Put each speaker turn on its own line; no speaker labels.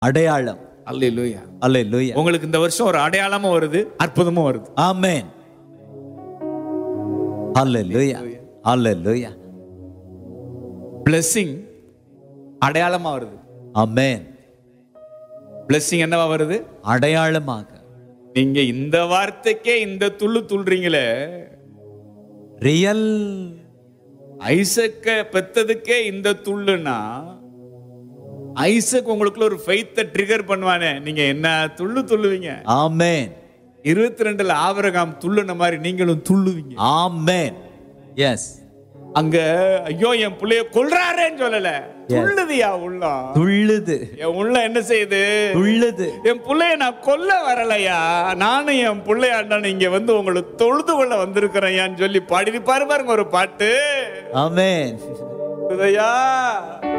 அடையாளம்
அல்லேலூயா
அல்லேலூயா
உங்களுக்கு இந்த வருஷம் ஒரு அடையாளமும் வருது அற்புதமும் வருது
ஆமென் அல்லேலூயா அல்லேலூயா
பிளெஸ்ஸிங் அடையாளமா வருது
ஆமென்
பிளெஸ்ஸிங் என்னவா வருது
அடையாளமாக
நீங்க இந்த வார்த்தைக்கே இந்த துள்ளு துள்றீங்களே
ரியல்
ஐசக்க பெத்ததுக்கே இந்த துள்ளுனா ஐசக் உங்களுக்குள்ள ஒரு ஃபெய்த்தை ட்ரிகர் பண்ணுவானே நீங்க என்ன துள்ளு துள்ளுவீங்க
ஆமென்
இருபத்தி ரெண்டுல ஆபரகாம் துள்ளுன மாதிரி நீங்களும் துள்ளுவீங்க
ஆமென் எஸ்
அங்க ஐயோ என் புள்ளைய கொல்றாரேன்னு சொல்லல துள்ளுதியா உள்ளம்
துள்ளுது
என் உள்ள என்ன செய்யுது
துள்ளுது
என் புள்ளைய நான் கொல்ல வரலையா நானும் என் பிள்ளையாண்டான் இங்க வந்து உங்களை தொழுது கொள்ள வந்திருக்கிறேன் சொல்லி பாடி பாரு பாருங்க ஒரு பாட்டு
ஆமென்
இதையா